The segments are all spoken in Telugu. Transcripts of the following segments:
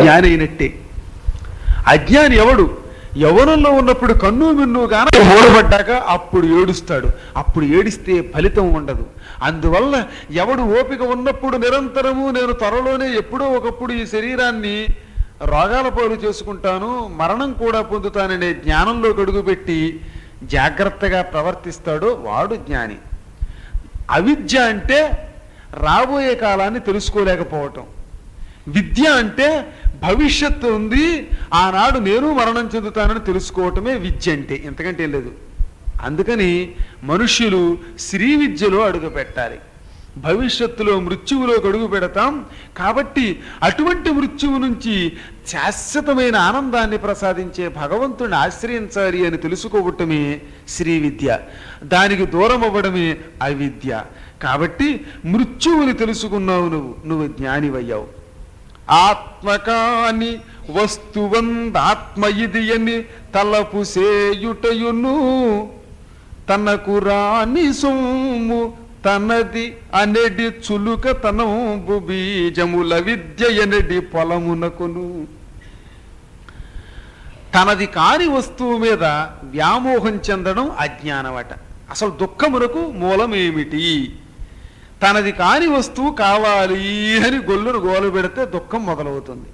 జ్ఞాని అయినట్టే అజ్ఞాని ఎవడు యవనంలో ఉన్నప్పుడు కన్ను మిన్ను గాన మూడబడ్డాక అప్పుడు ఏడుస్తాడు అప్పుడు ఏడిస్తే ఫలితం ఉండదు అందువల్ల ఎవడు ఓపిక ఉన్నప్పుడు నిరంతరము నేను త్వరలోనే ఎప్పుడో ఒకప్పుడు ఈ శరీరాన్ని రోగాల పాలు చేసుకుంటాను మరణం కూడా పొందుతాననే జ్ఞానంలో అడుగుపెట్టి జాగ్రత్తగా ప్రవర్తిస్తాడో వాడు జ్ఞాని అవిద్య అంటే రాబోయే కాలాన్ని తెలుసుకోలేకపోవటం విద్య అంటే భవిష్యత్తు ఉంది ఆనాడు నేను మరణం చెందుతానని తెలుసుకోవటమే విద్య అంటే ఎంతకంటే ఏం లేదు అందుకని మనుష్యులు శ్రీ విద్యలో అడుగు పెట్టాలి భవిష్యత్తులో మృత్యువులో అడుగు పెడతాం కాబట్టి అటువంటి మృత్యువు నుంచి శాశ్వతమైన ఆనందాన్ని ప్రసాదించే భగవంతుని ఆశ్రయించాలి అని తెలుసుకోవటమే శ్రీ విద్య దానికి దూరం అవ్వడమే అవిద్య కాబట్టి మృత్యువుని తెలుసుకున్నావు నువ్వు నువ్వు జ్ఞానివయ్యావు ఆత్మకాని వస్తువందాత్మ ఇది అని తలపు సేయుటయును తనకు రాని సొమ్ము తనది అనెడి చులుక తనంబు బీజముల విద్య ఎనడి పొలమునకును తనది కాని వస్తువు మీద వ్యామోహం చెందడం అజ్ఞానమట అసలు దుఃఖమునకు మూలమేమిటి తనది కాని వస్తువు కావాలి అని గొల్లును గోలు పెడితే దుఃఖం మొదలవుతుంది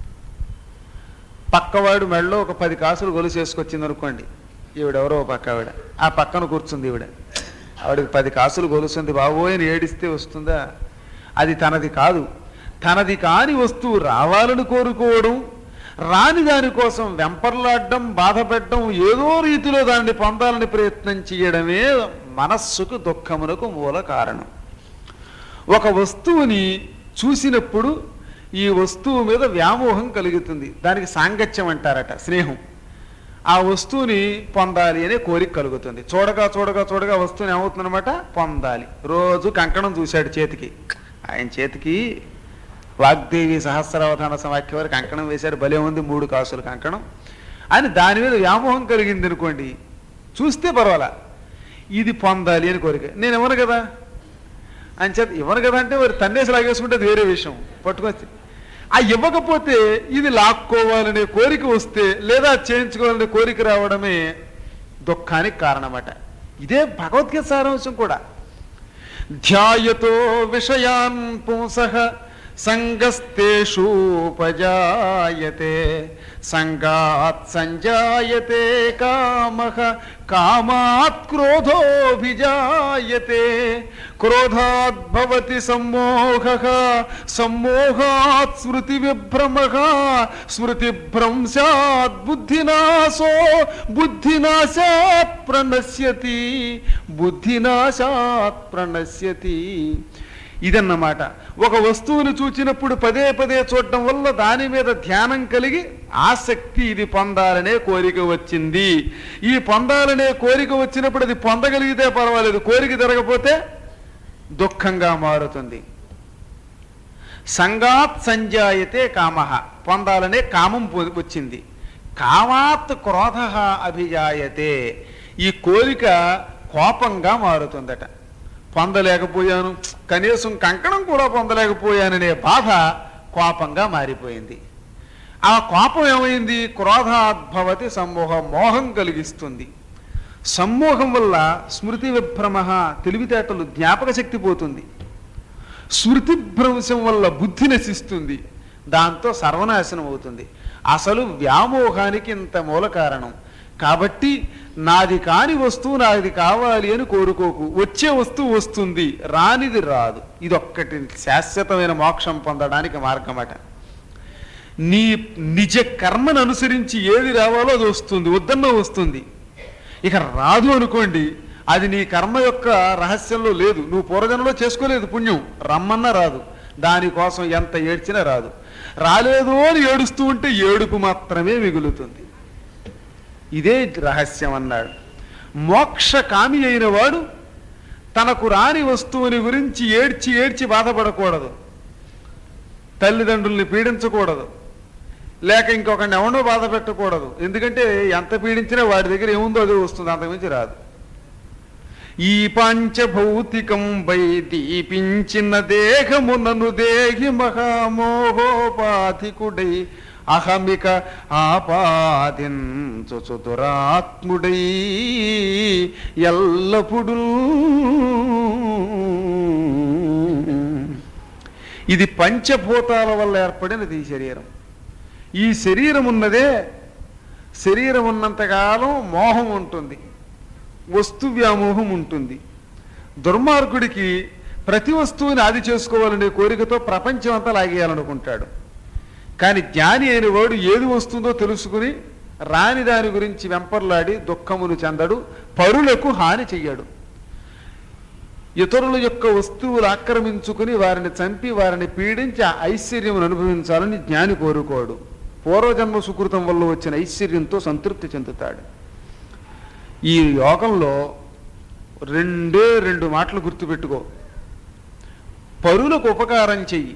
పక్కవాడు మెడలో ఒక పది కాసులు గొలుసు వేసుకొచ్చింది అనుకోండి ఈవిడెవరో ఓ పక్క ఆవిడ ఆ పక్కన కూర్చుంది ఈవిడ ఆవిడకి పది కాసులు గొలుసుంది బాబోయ్ అని ఏడిస్తే వస్తుందా అది తనది కాదు తనది కాని వస్తువు రావాలని కోరుకోవడం రాని దానికోసం వెంపర్లాడడం బాధపెట్టడం ఏదో రీతిలో దాన్ని పొందాలని ప్రయత్నం చేయడమే మనస్సుకు దుఃఖమునకు మూల కారణం ఒక వస్తువుని చూసినప్పుడు ఈ వస్తువు మీద వ్యామోహం కలుగుతుంది దానికి సాంగత్యం అంటారట స్నేహం ఆ వస్తువుని పొందాలి అనే కోరిక కలుగుతుంది చూడగా చూడగా చూడగా ఆ వస్తువుని ఏమవుతుందన్నమాట పొందాలి రోజు కంకణం చూశాడు చేతికి ఆయన చేతికి వాగ్దేవి సహస్రావధాన సమాఖ్య వారికి కంకణం వేశారు భలే ఉంది మూడు కాసులు కంకణం అని దాని మీద వ్యామోహం కలిగింది అనుకోండి చూస్తే పర్వాలా ఇది పొందాలి అని కోరిక నేను ఇవ్వను కదా అని చేత ఇవ్వను కదా అంటే మరి తన్నేసి లాగేసుకుంటే అది వేరే విషయం పట్టుకొచ్చి ఆ ఇవ్వకపోతే ఇది లాక్కోవాలనే కోరిక వస్తే లేదా చేయించుకోవాలనే కోరిక రావడమే దుఃఖానికి కారణమట ఇదే భగవద్గీత సారాంశం కూడా ధ్యాయతో విషయాన్ పుంసః సంగస్తేషూపజాయతే సంగాత్ సంజాయతే కామః కామాత్ క్రోధోభిజాయతే క్రోధాత్ భవతి సమ్మోహః సమ్మోహాత్ స్మృతి విభ్రమః స్మృతి భ్రంశాత్ బుద్ధినాశో బుద్ధినాశాత్ ప్రణశ్యతి బుద్ధినాశాత్ ప్రణశ్యతి ఇదన్నమాట ఒక వస్తువును చూచినప్పుడు పదే పదే చూడటం వల్ల దాని మీద ధ్యానం కలిగి ఆసక్తి ఇది పొందాలనే కోరిక వచ్చింది ఈ పొందాలనే కోరిక వచ్చినప్పుడు అది పొందగలిగితే పర్వాలేదు కోరిక జరగపోతే దుఃఖంగా మారుతుంది సంగాత్ సంజాయతే కామ పొందాలనే కామం పొ- వచ్చింది కామాత్ క్రోధ అభిజాయతే ఈ కోరిక కోపంగా మారుతుందట పొందలేకపోయాను కనీసం కంకణం కూడా పొందలేకపోయాననే బాధ కోపంగా మారిపోయింది ఆ కోపం ఏమైంది క్రోధాద్భవతి సమ్మోహం మోహం కలిగిస్తుంది సమ్మోహం వల్ల స్మృతి విభ్రమ తెలివితేటలు జ్ఞాపక శక్తి పోతుంది స్మృతి భ్రంశం వల్ల బుద్ధి నశిస్తుంది దాంతో సర్వనాశనం అవుతుంది అసలు వ్యామోహానికి ఇంత మూల కారణం కాబట్టి నాది కాని వస్తువు నాది కావాలి అని కోరుకోకు వచ్చే వస్తువు వస్తుంది రానిది రాదు ఇదొక్కటి శాశ్వతమైన మోక్షం పొందడానికి మార్గమట నీ నిజ కర్మను అనుసరించి ఏది రావాలో అది వస్తుంది వద్దన్న వస్తుంది ఇక రాదు అనుకోండి అది నీ కర్మ యొక్క రహస్యంలో లేదు నువ్వు పూర్వజన్మలో చేసుకోలేదు పుణ్యం రమ్మన్నా రాదు దానికోసం ఎంత ఏడ్చినా రాదు రాలేదు అని ఏడుస్తూ ఉంటే ఏడుపు మాత్రమే మిగులుతుంది ఇదే రహస్యం అన్నాడు మోక్ష కామి అయిన వాడు తనకు రాని వస్తువుని గురించి ఏడ్చి ఏడ్చి బాధపడకూడదు తల్లిదండ్రుల్ని పీడించకూడదు లేక ఇంకొకరిని ఎవనో బాధ పెట్టకూడదు ఎందుకంటే ఎంత పీడించినా వాడి దగ్గర ఏముందో అదే వస్తుంది అంతకుమించి రాదు ఈ పంచభౌతికం వై దీపించిన దేహమునను దేహి మహామోహోపాధికుడై అహమిక ఆపాదించు దురాత్ముడై ఎల్లప్పుడూ ఇది పంచభూతాల వల్ల ఏర్పడినది ఈ శరీరం ఈ శరీరం ఉన్నదే శరీరం ఉన్నంతకాలం మోహం ఉంటుంది వస్తు వ్యామోహం ఉంటుంది దుర్మార్గుడికి ప్రతి వస్తువుని ఆది చేసుకోవాలనే కోరికతో ప్రపంచం అంతా లాగేయాలనుకుంటాడు కానీ జ్ఞాని అయిన వాడు ఏది వస్తుందో తెలుసుకుని రాని దాని గురించి వెంపర్లాడి దుఃఖమును చెందడు పరులకు హాని చెయ్యడు ఇతరుల యొక్క వస్తువులు ఆక్రమించుకుని వారిని చంపి వారిని పీడించి ఆ ఐశ్వర్యమును అనుభవించాలని జ్ఞాని కోరుకోడు పూర్వజన్మ సుకృతం వల్ల వచ్చిన ఐశ్వర్యంతో సంతృప్తి చెందుతాడు ఈ యోగంలో రెండే రెండు మాటలు గుర్తుపెట్టుకో పరులకు ఉపకారం చెయ్యి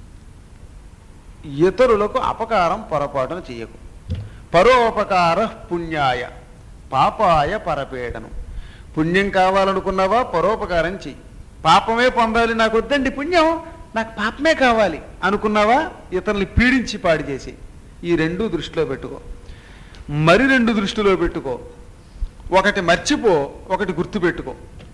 ఇతరులకు అపకారం పొరపాటున చెయ్యకు పరోపకార పుణ్యాయ పాపాయ పరపీడనం పుణ్యం కావాలనుకున్నావా పరోపకారం చెయ్యి పాపమే పొందాలి నాకు వద్దండి పుణ్యం నాకు పాపమే కావాలి అనుకున్నావా ఇతరుల్ని పీడించి పాడు చేసి ఈ రెండు దృష్టిలో పెట్టుకో మరి రెండు దృష్టిలో పెట్టుకో ఒకటి మర్చిపో ఒకటి గుర్తుపెట్టుకో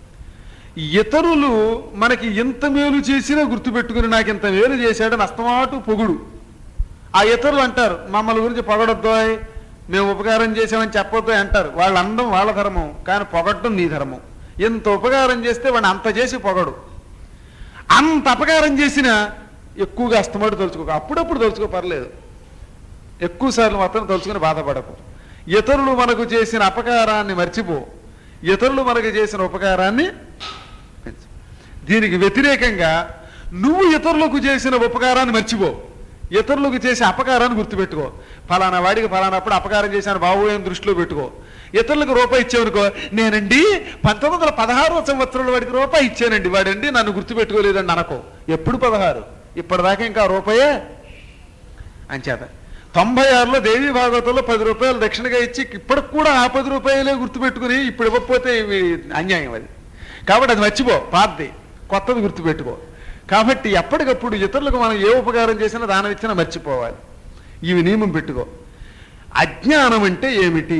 ఇతరులు మనకి ఎంత మేలు చేసినా గుర్తుపెట్టుకుని నాకు ఇంత మేలు చేశాడని అస్తమాటు పొగుడు ఆ ఇతరులు అంటారు మమ్మల్ని గురించి పొగడొద్దోయ్ మేము ఉపకారం చేసామని చెప్పొద్దు అంటారు వాళ్ళ అందం వాళ్ళ ధర్మం కానీ పొగడటం నీ ధర్మం ఎంత ఉపకారం చేస్తే వాడిని అంత చేసి పొగడు అంత అపకారం చేసినా ఎక్కువగా అస్తమాటు తలుచుకో అప్పుడప్పుడు తలుచుకో పర్లేదు ఎక్కువ సార్లు మాత్రం తలుచుకుని బాధపడకు ఇతరులు మనకు చేసిన అపకారాన్ని మర్చిపో ఇతరులు మనకు చేసిన ఉపకారాన్ని పెంచు. దీనికి వ్యతిరేకంగా నువ్వు ఇతరులకు చేసిన ఉపకారాన్ని మర్చిపో ఇతరులకు చేసే అపకారాన్ని గుర్తుపెట్టుకో ఫలానా వాడికి ఫలానప్పుడు అపకారం చేశాను బాబోయని దృష్టిలో పెట్టుకో ఇతరులకు రూపాయి ఇచ్చావనుకో నేనండి పంతొమ్మిది వందల పదహారో సంవత్సరంలో వాడికి రూపాయి ఇచ్చానండి వాడండి నన్ను గుర్తుపెట్టుకోలేదండి అనకో ఎప్పుడు పదహారు ఇప్పటిదాకా ఇంకా రూపాయే అంచేత తొంభై ఆరులో దేవి భాగవతంలో పది రూపాయలు దక్షిణగా ఇచ్చి ఇప్పటికి కూడా ఆ పది రూపాయలే గుర్తుపెట్టుకుని ఇప్పుడు ఇవ్వకపోతే ఇవి అన్యాయం అది కాబట్టి అది మర్చిపో పాతది కొత్తది గుర్తుపెట్టుకో కాబట్టి ఎప్పటికప్పుడు ఇతరులకు మనం ఏ ఉపకారం చేసినా దానం ఇచ్చినా మర్చిపోవాలి ఇవి నియమం పెట్టుకో అజ్ఞానం అంటే ఏమిటి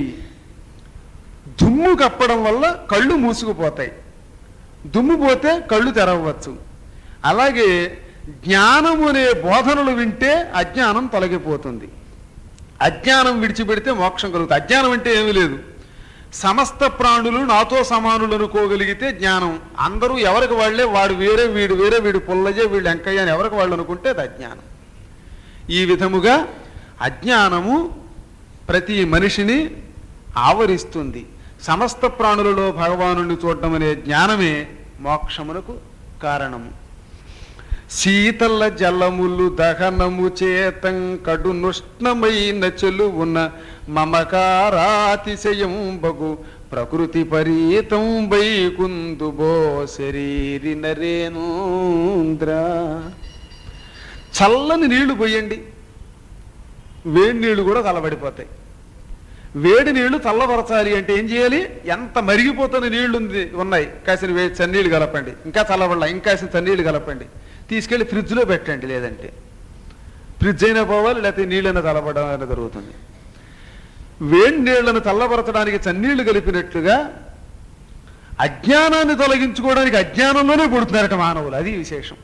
దుమ్ము కప్పడం వల్ల కళ్ళు మూసుకుపోతాయి దుమ్ము పోతే కళ్ళు తెరవచ్చు అలాగే జ్ఞానము అనే బోధనలు వింటే అజ్ఞానం తొలగిపోతుంది అజ్ఞానం విడిచిపెడితే మోక్షం కలుగుతుంది అజ్ఞానం అంటే ఏమీ లేదు సమస్త ప్రాణులు నాతో సమానులు అనుకోగలిగితే జ్ఞానం అందరూ ఎవరికి వాళ్ళే వాడు వేరే వీడు వేరే వీడు పుల్లయ్య వీడు వెంకయ్య అని ఎవరికి వాళ్ళు అనుకుంటే అది అజ్ఞానం ఈ విధముగా అజ్ఞానము ప్రతి మనిషిని ఆవరిస్తుంది సమస్త ప్రాణులలో భగవానుని చూడటం అనే జ్ఞానమే మోక్షమునకు కారణము శీతల జలములు దహనము చేతం కడు నుష్ణమైన చెలువున మమకారాతిశయం బగు ప్రకృతి పరీతం వైకుందుబో శరీరి నరేంద్ర చల్లని నీళ్లు పోయండి వేడి నీళ్లు కూడా చల్లబడిపోతాయి వేడి నీళ్లు చల్లబరచాలి అంటే ఏం చేయాలి ఎంత మరిగిపోతున్న నీళ్లు ఉంది ఉన్నాయి కాసిన వే చన్నీళ్ళు కలపండి ఇంకా చల్లబడలా ఇంకాసిన చన్నీళ్ళు కలపండి తీసుకెళ్లి ఫ్రిడ్జ్లో పెట్టండి లేదంటే ఫ్రిడ్జ్ అయినా పోవాలి లేకపోతే నీళ్ళైనా చల్లబడడం అనేది జరుగుతుంది వేడి నీళ్లను చల్లబరచడానికి చన్నీళ్లు కలిపినట్లుగా అజ్ఞానాన్ని తొలగించుకోవడానికి అజ్ఞానంలోనే పుడుతున్నారట మానవులు అది విశేషం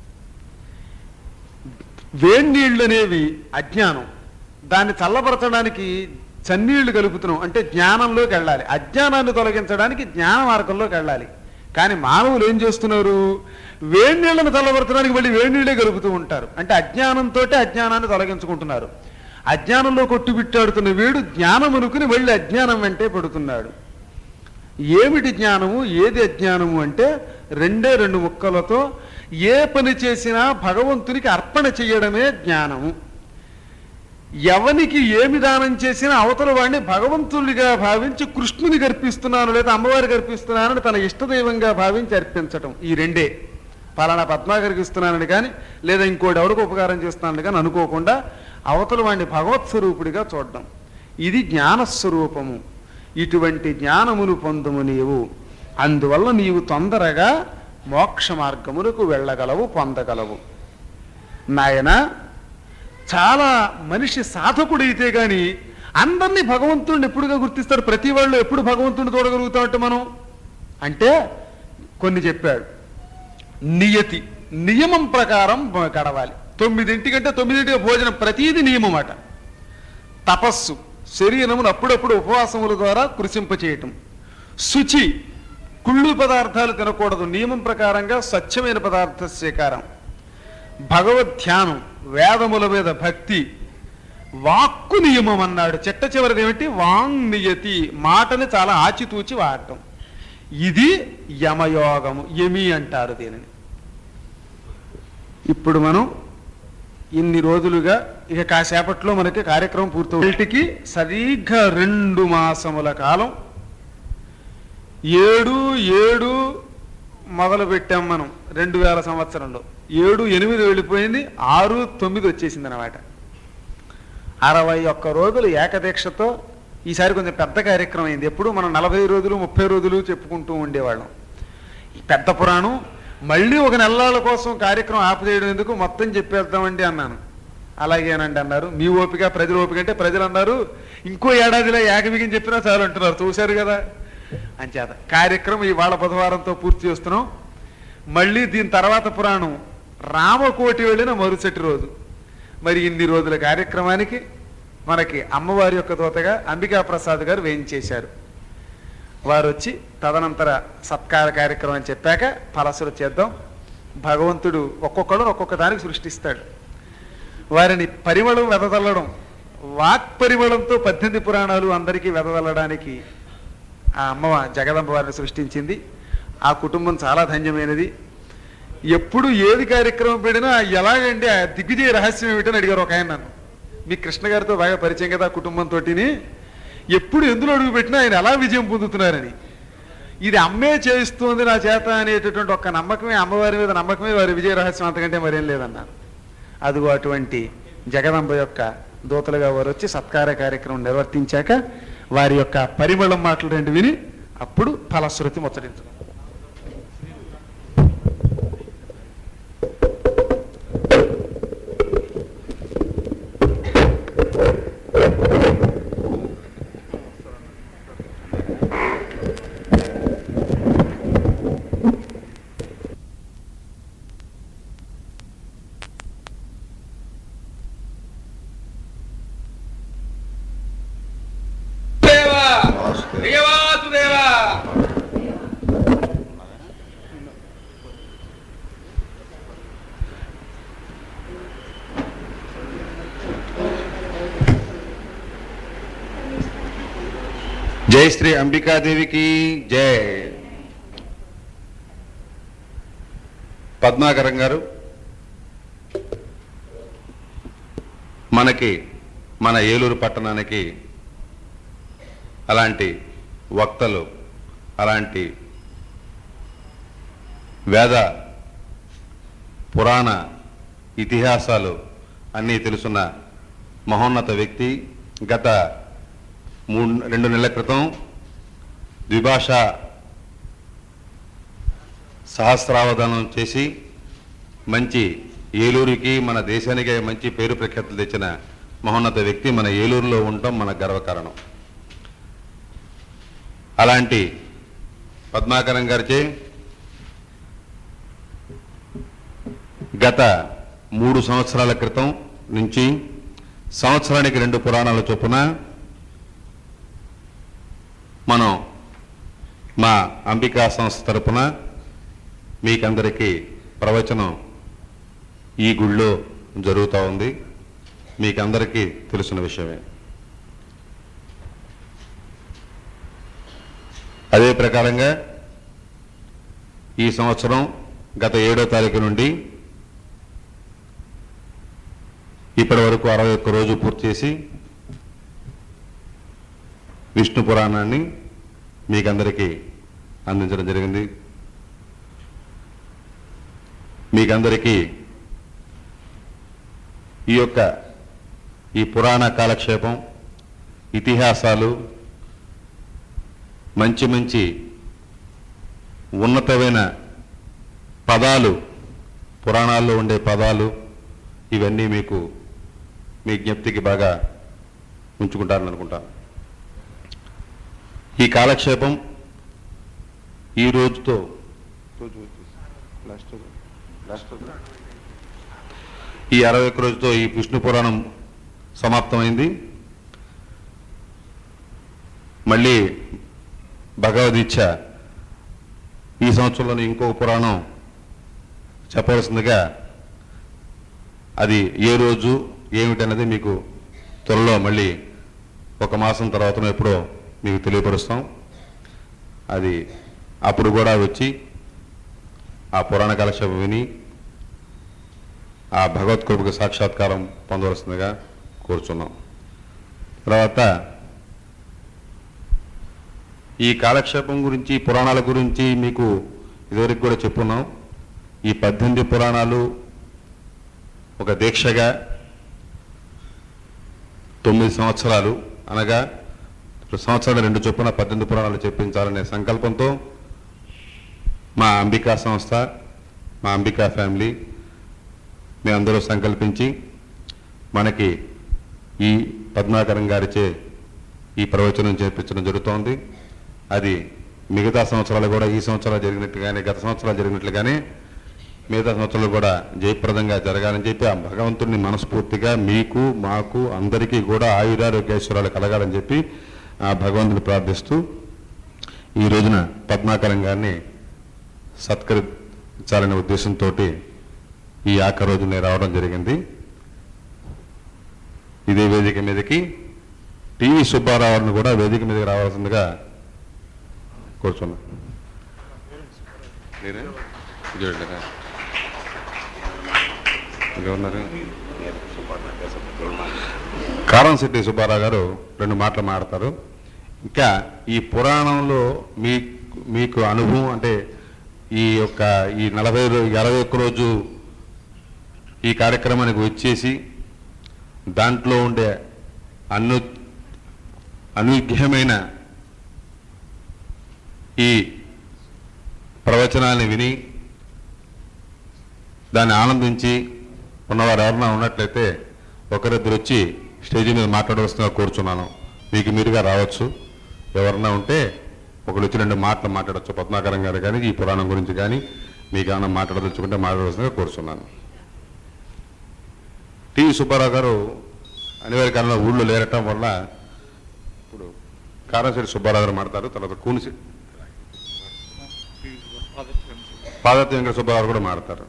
వేడి నీళ్ళు అనేవి అజ్ఞానం దాన్ని చల్లబరచడానికి చన్నీళ్లు కలుపుతున్నాం అంటే జ్ఞానంలోకి వెళ్ళాలి అజ్ఞానాన్ని తొలగించడానికి జ్ఞాన మార్గంలోకి వెళ్ళాలి కానీ మానవులు ఏం చేస్తున్నారు వేడి నీళ్లను చల్లబరచడానికి మళ్ళీ వేడి నీళ్ళే కలుపుతూ ఉంటారు అంటే అజ్ఞానంతో అజ్ఞానాన్ని తొలగించుకుంటున్నారు అజ్ఞానంలో కొట్టుబిట్టాడుతున్న వీడు జ్ఞానం అనుకుని మళ్ళీ అజ్ఞానం వెంటే పడుతున్నాడు ఏమిటి జ్ఞానము ఏది అజ్ఞానము అంటే రెండే రెండు ముక్కలతో ఏ పని చేసినా భగవంతునికి అర్పణ చేయడమే జ్ఞానము ఎవనికి ఏమి దానం చేసినా అవతల వాడిని భగవంతుడిగా భావించి కృష్ణుని అర్పిస్తున్నాను లేదా అమ్మవారికి అర్పిస్తున్నానని తన ఇష్టదైవంగా భావించి అర్పించటం ఈ రెండే పలానా పద్మాగారికి ఇస్తున్నానని కానీ లేదా ఇంకోటి ఎవరికి ఉపకారం చేస్తున్నానని కానీ అనుకోకుండా అవతల వాడిని భగవత్ స్వరూపుడిగా చూడడం ఇది జ్ఞానస్వరూపము ఇటువంటి జ్ఞానమును పొందుము నీవు అందువల్ల నీవు తొందరగా మోక్ష మార్గములకు వెళ్ళగలవు పొందగలవు నాయన చాలా మనిషి సాధకుడైతే గాని అందరినీ భగవంతుడిని ఎప్పుడుగా గుర్తిస్తారు ప్రతి వాళ్ళు ఎప్పుడు భగవంతుడిని చూడగలుగుతామంటే మనం అంటే కొన్ని చెప్పాడు నియతి నియమం ప్రకారం బ- గడవాలి తొమ్మిదింటికంటే తొమ్మిదింటికి భోజనం ప్రతీది నియమం అట తపస్సు శరీరమును అప్పుడప్పుడు ఉపవాసముల ద్వారా కృషింపచేయటం శుచి కుళ్ళు పదార్థాలు తినకూడదు నియమం ప్రకారంగా స్వచ్ఛమైన పదార్థ స్వీకారం భగవద్ ధ్యానం వేదముల మీద భక్తి వాక్కు నియమం అన్నాడు చెట్ట చివరిది ఏమిటి వాంగ్ నియతి మాటని చాలా ఆచితూచి వాడటం ఇది యమయోగము యమి అంటారు దీనిని ఇప్పుడు మనం ఇన్ని రోజులుగా ఇక కాసేపట్లో మనకి కార్యక్రమం పూర్తవుటికి సరిగ్గా రెండు మాసముల కాలం ఏడు ఏడు మొదలు పెట్టాం మనం రెండు వేల సంవత్సరంలో ఏడు ఎనిమిది వెళ్ళిపోయింది ఆరు తొమ్మిది వచ్చేసింది అనమాట అరవై ఒక్క రోజులు ఏకదీక్షతో ఈసారి కొంచెం పెద్ద కార్యక్రమం అయింది ఎప్పుడు మనం నలభై రోజులు ముప్పై రోజులు చెప్పుకుంటూ ఉండేవాళ్ళం ఈ పెద్ద పురాణం మళ్ళీ ఒక నెలల కోసం కార్యక్రమం ఆపచేయడం ఎందుకు మొత్తం చెప్పేద్దామండి అన్నాను అలాగేనండి అన్నారు మీ ఓపిక ప్రజల ఓపిక అంటే ప్రజలు అన్నారు ఇంకో ఏడాదిలో ఏకవిగిని చెప్పినా చాలు అంటున్నారు చూశారు కదా అంచేత కార్యక్రమం ఇవాళ బుధవారంతో పూర్తి చేస్తున్నాం మళ్ళీ దీని తర్వాత పురాణం రామకోటి వెళ్ళిన మరుసటి రోజు మరి ఇన్ని రోజుల కార్యక్రమానికి మనకి అమ్మవారి యొక్క దూతగా అంబికా ప్రసాద్ గారు వేయించేశారు వారు వచ్చి తదనంతర సత్కార కార్యక్రమం అని చెప్పాక ఫలసులు చేద్దాం భగవంతుడు ఒక్కొక్కడు ఒక్కొక్క దానికి సృష్టిస్తాడు వారిని పరిమళం వెదజల్లడం వాక్ పరిమళంతో పద్దెనిమిది పురాణాలు అందరికీ వెదజల్లడానికి ఆ అమ్మ జగదంబ వారిని సృష్టించింది ఆ కుటుంబం చాలా ధన్యమైనది ఎప్పుడు ఏది కార్యక్రమం పెట్టినా ఎలాగండి ఆ దిగ్విజయ రహస్యం ఏమిటని అడిగారు ఒక ఆయన నన్ను మీ కృష్ణ గారితో బాగా పరిచయం కదా కుటుంబంతోటిని ఎప్పుడు ఎందులో అడుగు పెట్టినా ఆయన ఎలా విజయం పొందుతున్నారని ఇది అమ్మే చేయిస్తుంది నా చేత అనేటటువంటి ఒక నమ్మకమే అమ్మవారి మీద నమ్మకమే వారి విజయ రహస్యం అంతకంటే మరేం లేదన్నారు అదిగో అటువంటి జగదంబ యొక్క దూతలుగా వారు వచ్చి సత్కార కార్యక్రమం నిర్వర్తించాక వారి యొక్క పరిమళం మాటలు రెండు విని అప్పుడు ఫలశ్రుతి ముచ్చరించడం దేవా దేవా జై శ్రీ అంబికాదేవికి జై పద్మాకరం గారు మనకి మన ఏలూరు పట్టణానికి అలాంటి వక్తలు అలాంటి వేద పురాణ ఇతిహాసాలు అన్నీ తెలుసున్న మహోన్నత వ్యక్తి గత మూడు రెండు నెలల క్రితం ద్విభాష సహస్రావధానం చేసి మంచి ఏలూరుకి మన దేశానికి మంచి పేరు ప్రఖ్యాతులు తెచ్చిన మహోన్నత వ్యక్తి మన ఏలూరులో ఉండటం మన గర్వకారణం అలాంటి పద్మాకరం గారిచే గత మూడు సంవత్సరాల క్రితం నుంచి సంవత్సరానికి రెండు పురాణాల చొప్పున మనం మా అంబికా సంస్థ తరపున మీకందరికీ ప్రవచనం ఈ గుళ్ళో జరుగుతూ ఉంది మీకందరికీ తెలిసిన విషయమే అదే ప్రకారంగా ఈ సంవత్సరం గత ఏడో తారీఖు నుండి ఇప్పటి వరకు అరవై ఒక్క రోజు పూర్తి చేసి విష్ణు పురాణాన్ని మీకందరికీ అందించడం జరిగింది మీకందరికీ ఈ యొక్క ఈ పురాణ కాలక్షేపం ఇతిహాసాలు మంచి మంచి ఉన్నతమైన పదాలు పురాణాల్లో ఉండే పదాలు ఇవన్నీ మీకు మీ జ్ఞప్తికి బాగా ఉంచుకుంటారని అనుకుంటాను ఈ కాలక్షేపం ఈ రోజుతో ఈ అరవై ఒక్క రోజుతో ఈ విష్ణు పురాణం సమాప్తమైంది మళ్ళీ భగవదీచ్ఛ ఈ సంవత్సరంలోని ఇంకో పురాణం చెప్పవలసిందిగా అది ఏ రోజు ఏమిటన్నది మీకు త్వరలో మళ్ళీ ఒక మాసం తర్వాత ఎప్పుడో మీకు తెలియపరుస్తాం అది అప్పుడు కూడా వచ్చి ఆ పురాణ కాలక్షేపం విని ఆ భగవత్ కృపకు సాక్షాత్కారం పొందవలసిందిగా కోరుచున్నాం తర్వాత ఈ కాలక్షేపం గురించి పురాణాల గురించి మీకు ఇదివరకు కూడా చెప్పున్నాం ఈ పద్దెనిమిది పురాణాలు ఒక దీక్షగా తొమ్మిది సంవత్సరాలు అనగా సంవత్సరాలు రెండు చొప్పున పద్దెనిమిది పురాణాలు చెప్పించాలనే సంకల్పంతో మా అంబికా సంస్థ మా అంబికా ఫ్యామిలీ మేమందరూ సంకల్పించి మనకి ఈ పద్మాకరం గారిచే ఈ ప్రవచనం చేపించడం జరుగుతోంది అది మిగతా సంవత్సరాలు కూడా ఈ సంవత్సరాలు జరిగినట్టుగానే గత సంవత్సరాలు జరిగినట్లుగానే మిగతా సంవత్సరాలు కూడా జయప్రదంగా జరగాలని చెప్పి ఆ భగవంతుడిని మనస్ఫూర్తిగా మీకు మాకు అందరికీ కూడా ఆయురారోగ్యేశ్వరాలు కలగాలని చెప్పి ఆ భగవంతుని ప్రార్థిస్తూ ఈ రోజున పద్మాకరం గారిని సత్కరించాలనే ఉద్దేశంతో ఈ ఆఖరి రోజు నేను రావడం జరిగింది ఇదే వేదిక మీదకి టీవీ సుబ్బారావుని కూడా వేదిక మీదకి రావాల్సిందిగా కూర్చున్నా నేనే? విజయవాడలోనా? ఇంకెవరున్నారు? కారం శెట్టి సుబ్బారావు గారు రెండు మాటలు మాడతారు ఇంకా ఈ పురాణంలో మీ మీకు అనుభవం అంటే ఈ యొక్క ఈ నలభై రో- అరవై ఒక్క రోజు ఈ కార్యక్రమానికి వచ్చేసి దాంట్లో ఉండే అను అనూహ్యమైన ఈ ప్రవచనాన్ని విని దాన్ని ఆనందించి ఉన్నవారు ఎవరన్నా ఉన్నట్లయితే ఒకరిద్దరు వచ్చి స్టేజ్ మీద మాట్లాడవలసిందిగా కోరుచున్నాను మీకు మీరుగా రావచ్చు ఎవరన్నా ఉంటే ఒకరు వచ్చి రెండు మాటలు మాట్లాడచ్చు పద్మాకరం గారు కానీ ఈ పురాణం గురించి కానీ మీకు ఏమైనా మాట్లాడదలుచుకుంటే మాట్లాడవలసిందిగా కోరుచున్నాను టి సుబ్బారావు గారు అనివార్య కాలంలో ఊళ్ళో లేరటం వల్ల ఇప్పుడు కారంశెట్టి సుబ్బారావు గారు మాట్లాడతారు తర్వాత కూనిసి పాదత్య వెంకట సుబ్బారావు గారు కూడా మాడతారు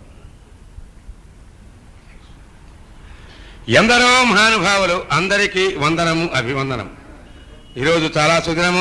ఎందరో మహానుభావులు అందరికీ వందనము అభివందనం ఈరోజు చాలా సుదినము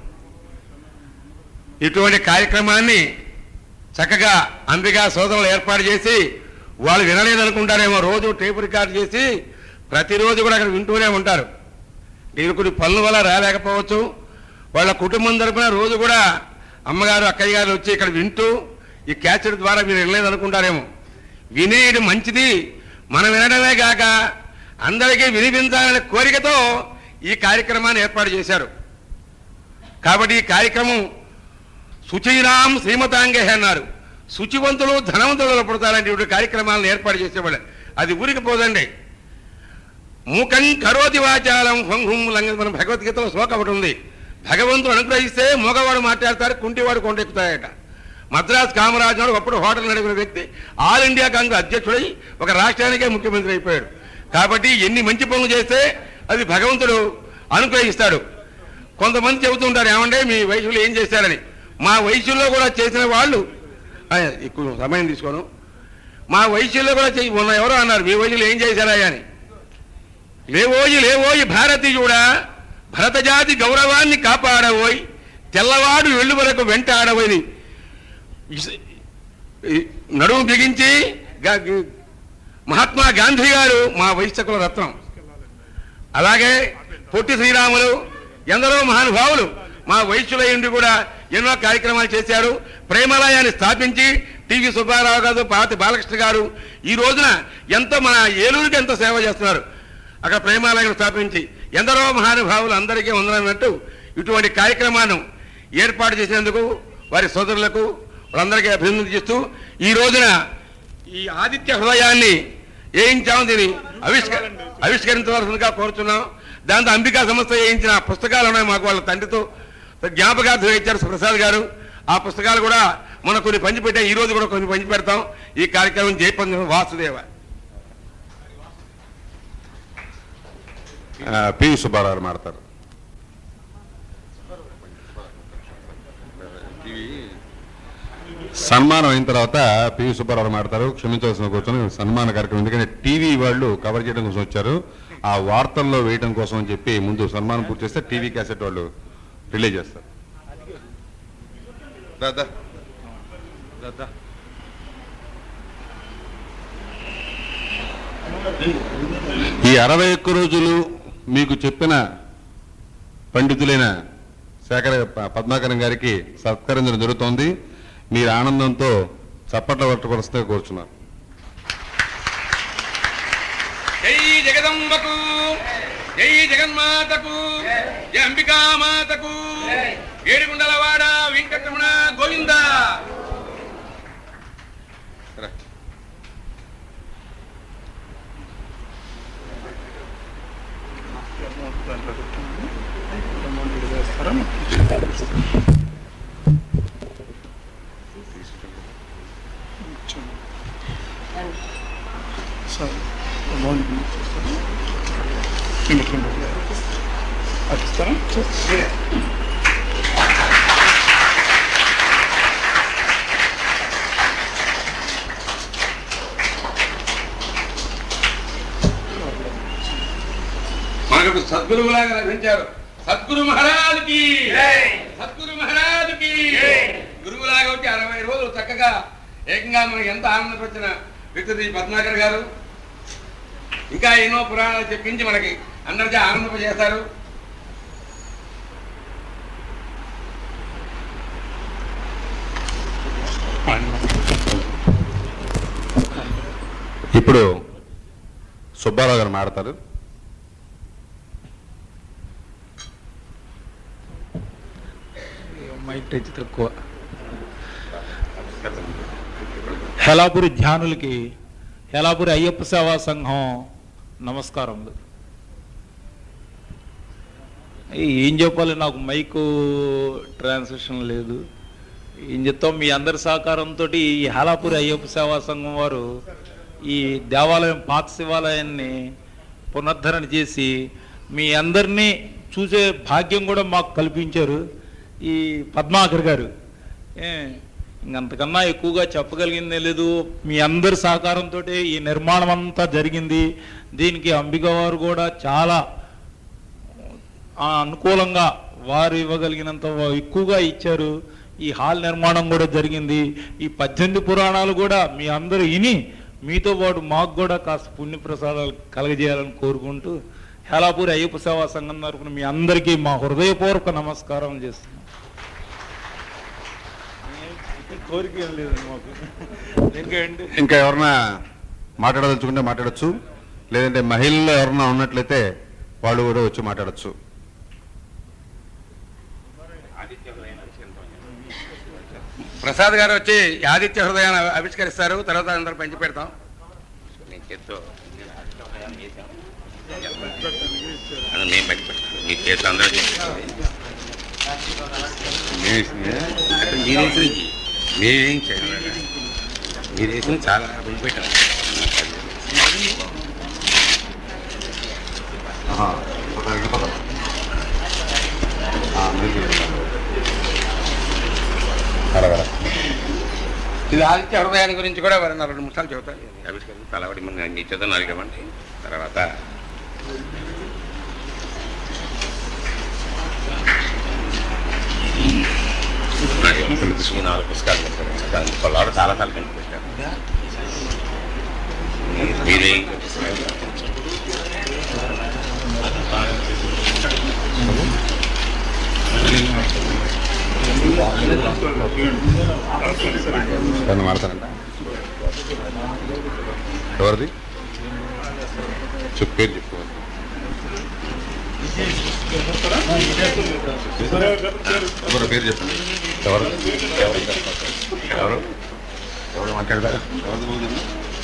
ఇటువంటి కార్యక్రమాన్ని చక్కగా అంబికా సోదరులు ఏర్పాటు చేసి వాళ్ళు వినలేదనుకుంటారేమో రోజు టేపు రికార్డు చేసి ప్రతిరోజు కూడా అక్కడ వింటూనే ఉంటారు దీని కొన్ని పనుల వల్ల రాలేకపోవచ్చు వాళ్ళ కుటుంబం తరపున రోజు కూడా అమ్మగారు అక్కయ్య గారు వచ్చి ఇక్కడ వింటూ ఈ క్యాసెట్ ద్వారా మీరు వినలేదనుకుంటారేమో వినేయడం మంచిది మనం వినడమే కాక అందరికీ వినిపించాలనే కోరికతో ఈ కార్యక్రమాన్ని ఏర్పాటు చేశారు కాబట్టి ఈ కార్యక్రమం శుచీరాం శ్రీమతాంగే అన్నారు శుచివంతులు ధనవంతులు పుడతారంటే కార్యక్రమాలను ఏర్పాటు చేసేవాళ్ళు అది ఊరికి పోదండి మూకం కరోతి వాచాలం హంహుం లంగ మన భగవద్గీతలో శ్లోకం ఒకటి ఉంది భగవంతుడు అనుగ్రహిస్తే మూగవాడు మాట్లాడతారు కుంటివాడు కొండెక్కుతాయట మద్రాస్ కామరాజు నాడు అప్పుడు హోటల్ నడిపిన వ్యక్తి ఆల్ ఇండియా కాంగ్రెస్ అధ్యక్షుడై ఒక రాష్ట్రానికే ముఖ్యమంత్రి అయిపోయాడు కాబట్టి ఎన్ని మంచి పనులు చేస్తే అది భగవంతుడు అనుగ్రహిస్తాడు కొంతమంది చెబుతుంటారు ఏమంటే మీ వయసులో ఏం చేశారని మా వయసులో కూడా చేసిన వాళ్ళు ఆ, ఎక్కువ సమయం తీసుకోను మా వయసులో కూడా చేయి మొన్న ఎవరో అన్నారు మీ వయసులో ఏం చేశారా అని లేవోయి లేవోయి భారతీయుడా భరత జాతి గౌరవాన్ని కాపాడవోయ్ తెల్లవాడు వెళ్ళు వరకు వెంటాడవని ఇస్- ఈ నడుము బిగించి గా- గి- మహాత్మా గాంధీ గారు మా వైశ్యకుల రత్నం అలాగే పొట్టి శ్రీరాములు ఎందరో మహానుభావులు మా వైశ్యులయ్యుండి కూడా ఎన్నో కార్యక్రమాలు చేశారు ప్రేమాలయాన్ని స్థాపించి టీవీ సుబ్బారావు గారు పాతి బాలకృష్ణ గారు ఈ రోజున ఎంతో మన ఏలూరుకి ఎంతో సేవ చేస్తున్నారు అక్కడ ప్రేమాలయం స్థాపించి ఎందరో మహానుభావులు అందరికీ ఉందన్నట్టు ఇటువంటి కార్యక్రమాన్ని ఏర్పాటు చేసినందుకు వారి సోదరులకు వాళ్ళందరికీ అభినందన చేస్తూ ఈ రోజున ఈ ఆదిత్య హృదయాన్ని వేయించాము దీన్ని ఆవిష్క ఆవిష్కరించవలసిందిగా కోరుతున్నాం దాంతో అంబికా సంస్థ వేయించిన పుస్తకాలు ఉన్నాయి మాకు వాళ్ళ తండ్రితో జ్ఞాపకార్థం ఇచ్చారు ప్రసాద్ గారు ఆ పుస్తకాలు కూడా మొన్న కొన్ని పంచిపెట్టాం ఈ రోజు కూడా కొన్ని పంచిపెడతాం ఈ కార్యక్రమం జయపంచ వాసుదేవ ఆ, పి సుబ్బారావు గారు మాడతారు సన్మానం అయిన తర్వాత పి సుబ్బారావు గారు మాడతారు క్షమించవలసిన కూర్చొని సన్మాన కార్యక్రమం ఎందుకంటే టీవీ వాళ్ళు కవర్ చేయడం కోసం వచ్చారు ఆ వార్తల్లో వేయడం కోసం అని చెప్పి ముందు సన్మానం పూర్తి చేస్తే టీవీ క్యాసెట్ వాళ్ళు రిలీజ్ చేస్తారు దా, దా. దా, దా. ఈ అరవై ఒక్క రోజులు మీకు చెప్పిన పండితులైన శేఖర ప- పద్మాకరం గారికి సత్కరించడం జరుగుతోంది మీరు ఆనందంతో చప్పట్ల పట్టుకొస్తే కూర్చున్నారు జై జగదంబకు జై జగన్మాతకు జై అంబికామాతకు ఏడుగుండలవాడ వెంకటరమణ గోవింద సార్ అమౌంట్ ఇచ్చేస్తారా కింద కింద అది ఇస్తారా మనకు సద్గురువులాగా లభించారు సద్గురు మహారాజుకి సద్గురు మహారాజుకి గురువులాగా వచ్చి అరవై రోజులు చక్కగా ఏకంగా మనకి ఎంత ఆనందపరిచిన వ్యక్తి ఈ పద్మాకర్ గారు ఇంకా ఎన్నో పురాణాలు చెప్పించి మనకి అందరికీ ఆనందింపజేశారు ఇప్పుడు సుబ్బారావు గారు మాడతారు మైక్ టచ్ తక్కువ హెలాపురి ధ్యానులకి హెలాపురి అయ్యప్ప సేవా సంఘం నమస్కారములు ఏ- ఏం చెప్పాలి నాకు మైకు ట్రాన్స్లేషన్ లేదు ఏం చెప్తాం మీ అందరి సహకారంతో ఈ హెలాపురి అయ్యప్ప సేవా సంఘం వారు ఈ దేవాలయం పాత శివాలయాన్ని పునరుద్ధరణ చేసి మీ అందరినీ చూసే భాగ్యం కూడా మాకు కల్పించారు ఈ పద్మాకర్ గారు ఏ, ఇంకంతకన్నా ఎక్కువగా చెప్పగలిగిందే లేదు మీ అందరి సహకారంతో ఈ నిర్మాణం అంతా జరిగింది దీనికి అంబిక వారు కూడా చాలా ఆ, అనుకూలంగా వారు ఇవ్వగలిగినంత ఎక్కువగా ఇచ్చారు ఈ హాల్ నిర్మాణం కూడా జరిగింది ఈ పద్దెనిమిది పురాణాలు కూడా మీ అందరూ విని మీతో పాటు మాకు కూడా కాస్త పుణ్యప్రసాదాలు కలగజేయాలని కోరుకుంటూ హేలాపూరి అయ్యప్ప సేవా సంఘం తరఫున మీ అందరికీ మా హృదయపూర్వక నమస్కారం చేస్తున్నాం కోరిక ఏం లేదు మాకు ఎందుకంటే ఇంకా ఎవరన్నా మాట్లాడదలుచుకుంటే మాట్లాడొచ్చు లేదంటే మహిళలు ఎవరన్నా ఉన్నట్లయితే వాళ్ళు కూడా వచ్చి మాట్లాడొచ్చు ప్రసాద్ గారు వచ్చి ఈ ఆదిత్య హృదయాన్ని ఆవిష్కరిస్తారు తర్వాత అందరూ పంచి పెడతాం నేను చేత్తో అది మేము పంచి పెడతాం మీ చేతితో అందరూ చేస్తారు. అంటే మీరు వేసింది మేమేం చేయలేదు మీరు వేసింది చాలా పంచి పెట్టాం ఆహా, ఒకసారి వెళ్ళిపోదాం. ఆ, మీరు వెళ్ళిపోదాం. అలాగా ఇది ఆదిత్య హృదయాన్ని గురించి కూడా వారు రెండు నిమిషాలు చెబుతారు ఆవిష్కరణ తలవాడి మన నీ చేత అడిగామండి తర్వాత ఈ నాలుగు పుస్తకాలు పెట్టారు. దాని పొలాలు చాలా సార్లు కనిపి పెట్టారు మీరే ఎవరన్నా మాడతారంట ఎవరిది చెప్పు పేరు చెప్పు ఎవరు పేరు చెప్పండి ఎవరు ఎవరు ఎవరు మాట్లాడతారు ఎవరు బాగుందమ్మా?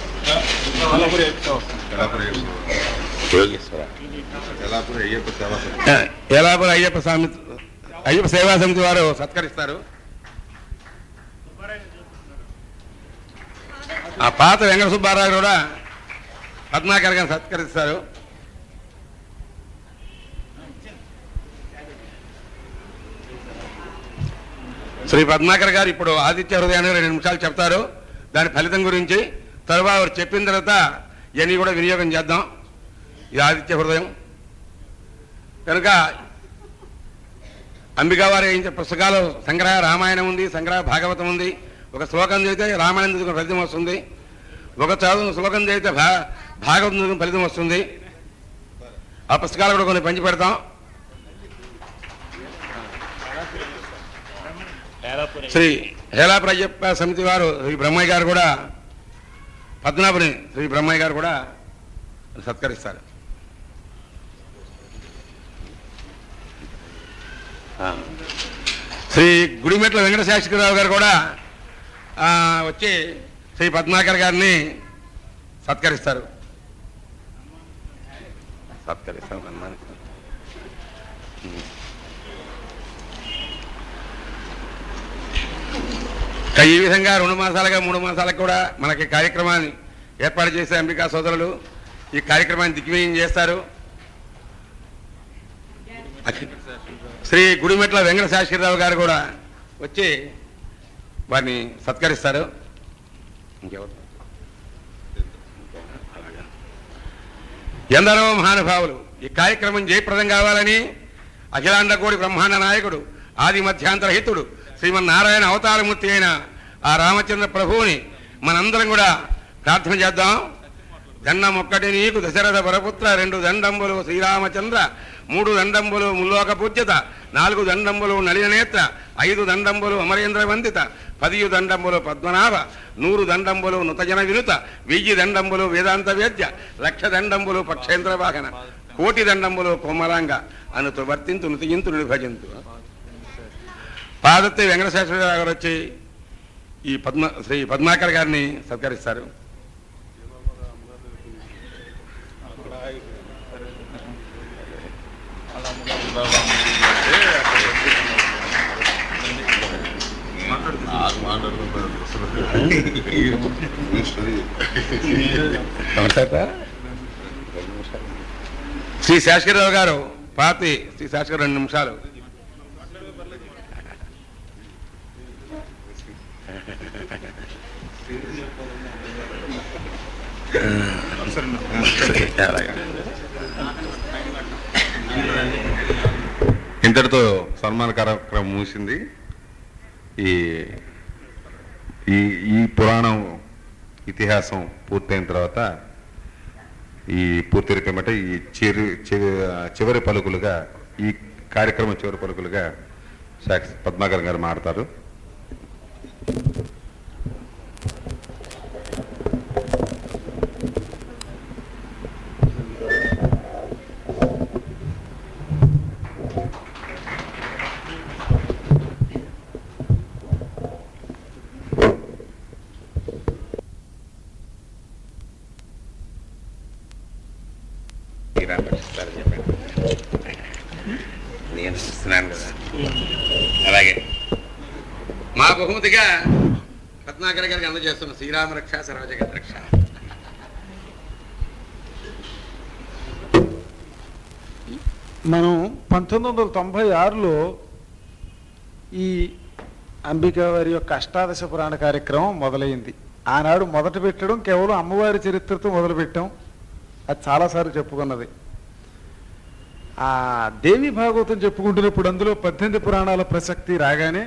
ఎలాపురం యోగేశ్వర ఎలాపురం అయ్యప్ప సేవా సమితి. ఎలాపురం అయ్యప్ప స్వామి అయ్యప్ప సేవా సమితి వారు సత్కరిస్తారు ఆ పాత వెంకట సుబ్బారావు కూడా పద్మాకర్ గారిని సత్కరిస్తారు శ్రీ పద్మాకర్ గారు ఇప్పుడు ఆదిత్య హృదయాన్ని రెండు నిమిషాలు చెప్తారు దాని ఫలితం గురించి తరువాత వారు చెప్పిన తర్వాత ఇవన్నీ కూడా వినియోగం చేద్దాం ఇది ఆదిత్య హృదయం కనుక అంబికా వారు ఏం చెప్ప- పుస్తకాలు సంగ్రహ రామాయణం ఉంది సంగ్రహ భాగవతం ఉంది ఒక శ్లోకం చదివితే రామాయణం చదువుకున్న ఫలితం వస్తుంది ఒక చదువు శ్లోకం చదివితే భా భాగవతం చదువుకున్న ఫలితం వస్తుంది ఆ పుస్తకాలు కూడా కొన్ని పంచి పెడతాం శ్రీ హేలాపుర అయ్యప్ప సమితి వారు శ్రీ బ్రహ్మయ్య గారు కూడా పద్మనాభుని శ్రీ బ్రహ్మయ్య గారు కూడా సత్కరిస్తారు ఆ. శ్రీ గుడిమెట్ల వెంకట శాస్త్రిరావు గారు కూడా ఆ, వచ్చి శ్రీ పద్మాకర్ గారిని సత్కరిస్తారు సత్కరిస్తారు సన్మానిస్తారు. ఉం. ఇక ఈ విధంగా రెండు మాసాలుగా మూడు మాసాలకు కూడా మనకి కార్యక్రమాన్ని ఏర్పాటు చేసే అంబికా సోదరులు ఈ కార్యక్రమాన్ని దిగ్విజయం చేస్తారు శ్రీ గుడిమెట్ల వెంకట శాస్త్రిరావు గారు కూడా వచ్చి వారిని సత్కరిస్తారు ఇంకెవరు ఎందరో మహానుభావులు ఈ కార్యక్రమం జయప్రదం కావాలని అఖిలాండ కోడి బ్రహ్మాండ నాయకుడు ఆది మధ్యాంతర హితుడు శ్రీమన్నారాయణ అవతారమూర్తి అయిన ఆ రామచంద్ర ప్రభువుని మనందరం కూడా ప్రార్థన చేద్దాం దండం ఒక్కటి నీకు దశరథ వరపుత్ర రెండు దండంబులు శ్రీరామచంద్ర మూడు దండంబులు ముల్లోక పూజ్యత నాలుగు దండంబులు నలిన నేత్ర ఐదు దండంబులు అమరేంద్ర వందిత పదియు దండంబులు పద్మనాభ నూరు దండంబులు నుతజన వినుత వెయ్యి దండంబులు వేదాంత వేద్య లక్ష దండంబులు పక్షేంద్ర వాహన కోటి దండంబులు కొమ్మరాంగ అనుతు వర్తింతు నుతియింతు నిర్భజింతు పాదత్తి వెంకటశేశ్వరరావు గారు వచ్చి ఈ పద్మ శ్రీ పద్మాకర్ గారిని సత్కరిస్తారు శ్రీ శాస్కరరావు గారు పాతి శ్రీ శాస్కర్ రెండు నిమిషాలు ఇంతటితో సన్మాన కార్యక్రమం ముగిసింది ఈ ఈ ఈ పురాణం ఇతిహాసం పూర్తయిన తర్వాత ఈ పూర్తి రకమట ఈ చిరు చి- చివరి పలుకులుగా ఈ కార్యక్రమం చివరి పలుకులుగా సాక్షి పద్మాకర్ గారు మాడతారు నేను ఇస్తున్నాను కదా అలాగే మా బహుమతిగా పద్మాకర్ గారికి అందజేస్తున్న శ్రీరామ రక్ష సర్వజగత్ రక్ష మనం పంతొమ్మిది వందల తొంభై ఆరులో ఈ అంబికా వారి యొక్క అష్టాదశ పురాణ కార్యక్రమం మొదలైంది ఆనాడు మొదట పెట్టడం కేవలం అమ్మవారి చరిత్రతో మొదలుపెట్టాం అది చాలాసార్లు చెప్పుకున్నది ఆ దేవి భాగవతం చెప్పుకుంటున్నప్పుడు అందులో పద్దెనిమిది పురాణాల ప్రసక్తి రాగానే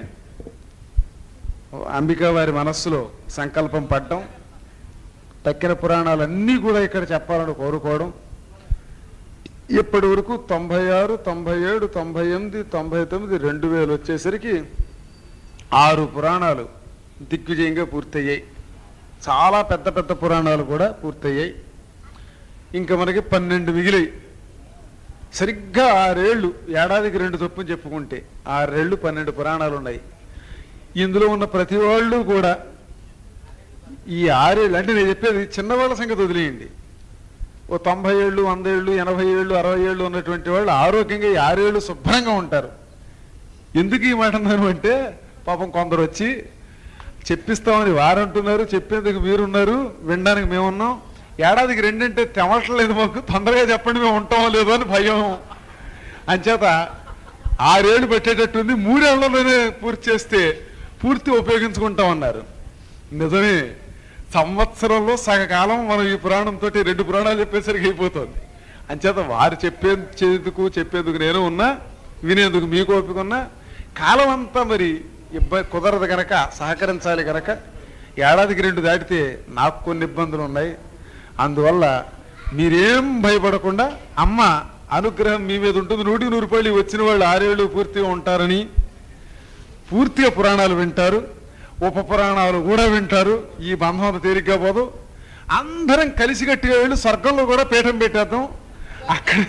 అంబికా వారి మనస్సులో సంకల్పం పడ్డం తక్కిన పురాణాలన్నీ కూడా ఇక్కడ చెప్పాలని కోరుకోవడం ఇప్పటి వరకు తొంభై ఆరు తొంభై ఏడు తొంభై ఎనిమిది తొంభై తొమ్మిది రెండు వేలు వచ్చేసరికి ఆరు పురాణాలు దిగ్విజయంగా పూర్తయ్యాయి చాలా పెద్ద పెద్ద పురాణాలు కూడా పూర్తయ్యాయి ఇంకా మనకి పన్నెండు మిగిలాయి సరిగ్గా ఆరేళ్ళు ఏడాదికి రెండు చొప్పున చెప్పుకుంటే ఆరేళ్ళు పన్నెండు పురాణాలు ఉన్నాయి ఇందులో ఉన్న ప్రతి వాళ్ళు కూడా ఈ ఆరేళ్ళు అంటే నేను చెప్పేది చిన్నవాళ్ళ సంగతి వదిలేయండి ఓ తొంభై ఏళ్ళు వంద ఏళ్ళు ఎనభై ఏళ్ళు అరవై ఏళ్ళు ఉన్నటువంటి వాళ్ళు ఆరోగ్యంగా ఈ ఆరేళ్ళు శుభ్రంగా ఉంటారు ఎందుకు ఈ మాట అన్నాను అంటే పాపం కొందరు వచ్చి చెప్పిస్తామని వారంటున్నారు చెప్పేందుకు మీరున్నారు వినడానికి మేమున్నాం ఏడాదికి రెండంటే తెమట్లేదు మాకు తొందరగా చెప్పండి మేము ఉంటామో లేదో అని భయం అంచేత ఆరేళ్ళు పెట్టేటట్టుంది మూడేళ్లలోనే పూర్తి చేస్తే పూర్తి ఉపయోగించుకుంటామన్నారు నిజమే సంవత్సరంలో సగకాలం మనం ఈ పురాణంతో రెండు పురాణాలు చెప్పేసరికి అయిపోతుంది అంచేత వారు చెప్పేందుకు చెప్పేందుకు నేను ఉన్నా వినేందుకు మీకు ఓపిక ఉన్నా కాలం అంతా మరి ఇబ్బంది కుదరదు గనక సహకరించాలి గనక ఏడాదికి రెండు దాటితే నాకు కొన్ని ఇబ్బందులు ఉన్నాయి అందువల్ల మీరేం భయపడకుండా అమ్మ అనుగ్రహం మీ మీద ఉంటుంది నూటికి నూరు రూపాయలు వచ్చిన వాళ్ళు ఆరేళ్ళు పూర్తిగా ఉంటారని పూర్తిగా పురాణాలు వింటారు ఉప పురాణాలు కూడా వింటారు ఈ బంధం తేలిగ్గా పోదు అందరం కలిసికట్టుగా వెళ్ళి స్వర్గంలో కూడా పీఠం పెట్టేద్దాం అక్కడ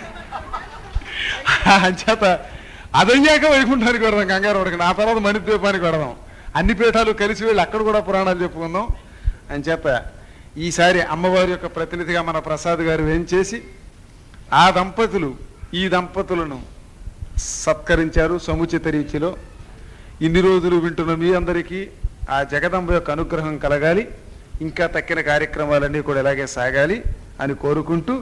అంచేత అదయ్యాక వైకుంఠానికి పెడదాం కంగారు పడక నా తర్వాత మణిద్వీపానికి పెడదాం అన్ని పీఠాలు కలిసి వెళ్ళి అక్కడ కూడా పురాణాలు చెప్పుకుందాం అని చెప్ప ఈసారి అమ్మవారి యొక్క ప్రతినిధిగా మన ప్రసాద్ గారు ఏం చేసి ఆ దంపతులు ఈ దంపతులను సత్కరించారు సముచిత రీతిలో ఇన్ని రోజులు వింటున్న మీ అందరికీ ఆ జగదంబ యొక్క అనుగ్రహం కలగాలి ఇంకా తక్కిన కార్యక్రమాలన్నీ కూడా ఇలాగే సాగాలి అని కోరుకుంటూ